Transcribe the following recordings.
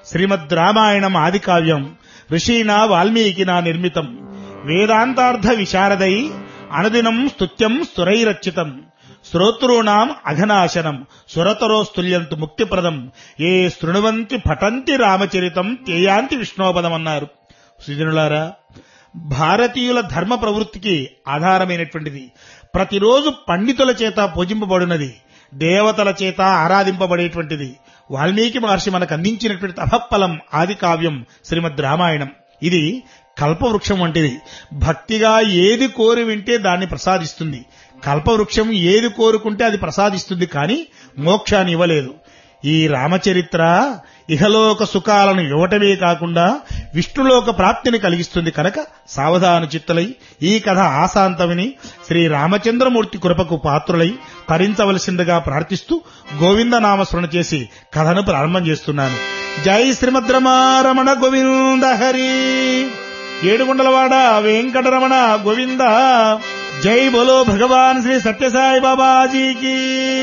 శ్రీమద్ రామాయణం ఆది కావ్యం ఋషీనా వాల్మీకినా నిర్మితం వేదాంతార్థ విశారదై అనుదినం స్తుత్యం స్తురైరచితం శ్రోతॄణాం అఘనాశనం సురతరోస్తుల్యంతు ముక్తిప్రదం ఏ శృణువంతి పఠంతి రామచరితం తేయాంతి విష్ణోపదం అన్నారు సుజనులారా భారతీయుల ధర్మ ప్రవృత్తికి ఆధారమైనటువంటిది ప్రతిరోజు పండితుల చేత పూజింపబడినది దేవతల చేత ఆరాధింపబడేటువంటిది వాల్మీకి మహర్షి మనకు అందించినటువంటి తపఫలం ఆది కావ్యం శ్రీమద్ రామాయణం ఇది కల్పవృక్షం వంటిది భక్తిగా ఏది కోరి వింటే దాన్ని ప్రసాదిస్తుంది కల్పవృక్షం ఏది కోరుకుంటే అది ప్రసాదిస్తుంది కానీ మోక్షాన్ని ఇవ్వలేదు ఈ రామచరిత్ర ఇహలోక సుఖాలను ఇవ్వటమే కాకుండా విష్ణులోక ప్రాప్తిని కలిగిస్తుంది కనుక సావధాన చిత్తలై ఈ కథ ఆశాంతమిని శ్రీ రామచంద్రమూర్తి కృపకు పాత్రులై తరించవలసిందిగా ప్రార్థిస్తూ గోవిందనామస్మరణ చేసి కథను ప్రారంభం చేస్తున్నాను జై శ్రీమద్రమారమణ గోవింద హరి ఏడుగుండలవాడ వెంకటరమణ గోవింద జై బోలో భగవాన్ శ్రీ సత్యసాయి బాబాజీకి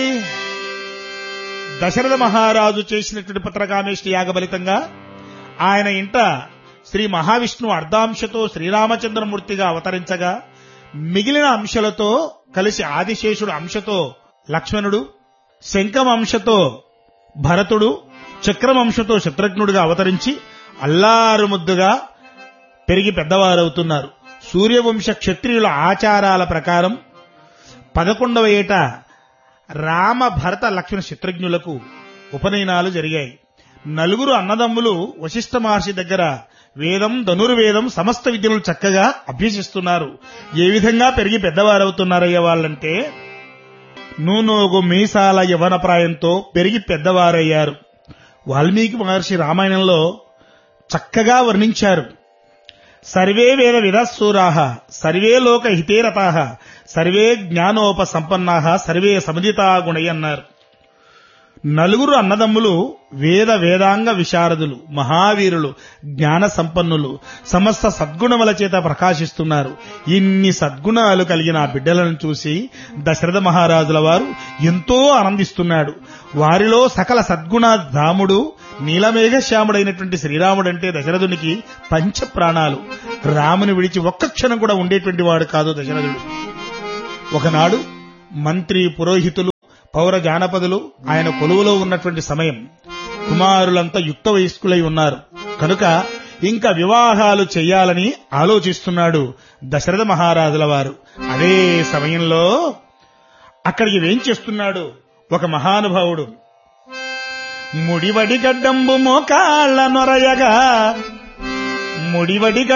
దశరథ మహారాజు చేసినటువంటి పత్రకామేష్టి యాగబలితంగా ఆయన ఇంట శ్రీ మహావిష్ణువు అర్ధాంశతో శ్రీరామచంద్రమూర్తిగా అవతరించగా మిగిలిన అంశలతో కలిసి ఆదిశేషుడు అంశతో లక్ష్మణుడు శంఖం అంశతో భరతుడు చక్రం అంశతో శత్రుఘ్నుడుగా అవతరించి అల్లారు ముద్దుగా పెరిగి పెద్దవారవుతున్నారు సూర్యవంశ క్షత్రియుల ఆచారాల ప్రకారం పదకొండవ ఏట రామ భరత లక్ష్మణ శత్రుఘ్నులకు ఉపనయనాలు జరిగాయి నలుగురు అన్నదమ్ములు వశిష్ఠ మహర్షి దగ్గర వేదం ధనుర్వేదం సమస్త విద్యలు చక్కగా అభ్యసిస్తున్నారు ఏ విధంగా పెరిగి పెద్దవారవుతున్నారయ్య వాళ్ళంటే నూనోగు మీసాల యవన ప్రాయంతో పెరిగి పెద్దవారయ్యారు వాల్మీకి మహర్షి రామాయణంలో చక్కగా వర్ణించారు సర్వే వేద విదస్సూరాహ సర్వే లోక హితేరతాహ సర్వే జ్ఞానోప సంపన్నాహ సర్వే సముదితా గుణై అన్నారు నలుగురు అన్నదమ్ములు వేద వేదాంగ విశారదులు మహావీరులు జ్ఞాన సంపన్నులు సమస్త సద్గుణముల చేత ప్రకాశిస్తున్నారు ఇన్ని సద్గుణాలు కలిగిన ఆ బిడ్డలను చూసి దశరథ మహారాజుల వారు ఎంతో ఆనందిస్తున్నాడు వారిలో సకల సద్గుణ ధాముడు నీలమేఘ శ్యాముడైనటువంటి శ్రీరాముడంటే దశరథునికి పంచ ప్రాణాలు రాముని విడిచి ఒక్క క్షణం కూడా ఉండేటువంటి వాడు కాదు దశరథుడు ఒకనాడు మంత్రి పురోహితులు పౌర జానపదులు ఆయన కొలువులో ఉన్నటువంటి సమయం కుమారులంతా యుక్త వయస్కులై ఉన్నారు కనుక ఇంకా వివాహాలు చెయ్యాలని ఆలోచిస్తున్నాడు దశరథ మహారాజుల వారు అదే సమయంలో అక్కడికి వేంచేస్తున్నాడు ఒక మహానుభావుడు ముడివడి గడ్డంబు మోకాళ్ళ నొరయగా ముడివడి